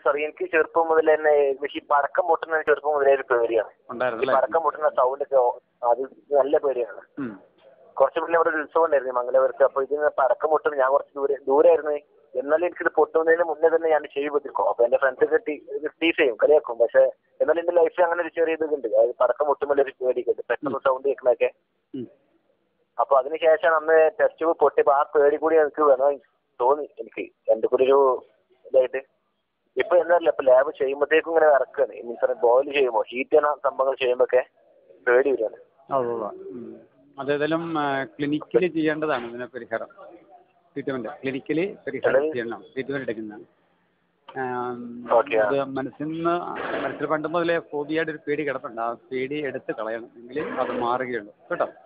Sir എനിക്ക് ചെറുപ്പം മുതൽ തന്നെ പക്ഷേ ഈ പടക്കം പൊട്ടുന്ന ചെറുപ്പം മുതലേ ഒരു പേടിയാണ് ഈ ഉണ്ടായിരുന്നല്ലേ പടക്കം പൊട്ടുന്ന സൗണ്ട് ഒക്കെ ഓ- അത് നല്ല പേടിയാണ് ഉം. കുറച്ച് മുന്നേ അവിടെ ഒരു ഉത്സവം ഉണ്ടായിരുന്നു മംഗലപുരത്ത് അപ്പൊ ഇതിന് പടക്കം പൊട്ടും ഞാൻ കുറച്ച് ദൂരെ ദൂരായിരുന്നു എന്നാലും എനിക്കിത് പൊട്ടുന്നതിന് മുന്നേ തന്നെ ഞാൻ ഷെയ് പൊട്ടിക്കും അപ്പൊ എന്റെ ഫ്രണ്ട്സ് ഒക്കെ ടീസ് ചെയ്യും കളിയാക്കും പക്ഷെ എന്നാലും എന്റെ ലൈഫിൽ അങ്ങനെ ഒരു ചെറിയ ഇതുണ്ട് അതായത് പടക്കം പൊട്ടുമ്പോൾ ഒരു പേടിക്കുണ്ട് പെട്ടെന്ന് സൗണ്ട് കേൾക്കണൊക്കെ ഉം. അപ്പൊ അതിനുശേഷം അന്ന് ടെസ്റ്റ് ട്യൂബ് പൊട്ടിയപ്പോ ആ പേടി കൂടി എനിക്ക് വേണം തോന്നി എനിക്ക് എന്റെ കൂടി ഒരു ഇതായിട്ട് ഇപ്പൊ എന്നല്ല ഇപ്പൊ ലാബ് ചെയ്യുമ്പോഴത്തേക്കും ഇങ്ങനെ ഇറക്കാണ് മീൻസ് ബോയിൽ ചെയ്യുമ്പോ ഹീറ്റ് ചെയ്യുന്ന സംഭവങ്ങൾ ചെയ്യുമ്പോ ഒക്കെ പേടി വരികയാണ് ഉവ്വ് ഉവ്വ്. ഉം. അതേതായാലും ക്ലിനിക്കലി ചെയ്യേണ്ടതാണ് ഇതിന് പരിഹാരം ട്രീറ്റ്മെന്റ് ക്ലിനിക്കലി പരിഹാരം അതായത് ചെയ്യണം ട്രീറ്റ്മെന്റ് എടുക്കുന്നതാണ് ആം, Okay, ആ. ഇത് മനസ്സിൽ നിന്ന് മനസ്സിൽ പണ്ട് മുതലേ ഫോബിയായിട്ട് ഒരു പേടി കിടപ്പുണ്ട് ആ പേടി എടുത്ത് കളയണം എങ്കിൽ അത് മാറുകയുള്ളൂ കേട്ടോ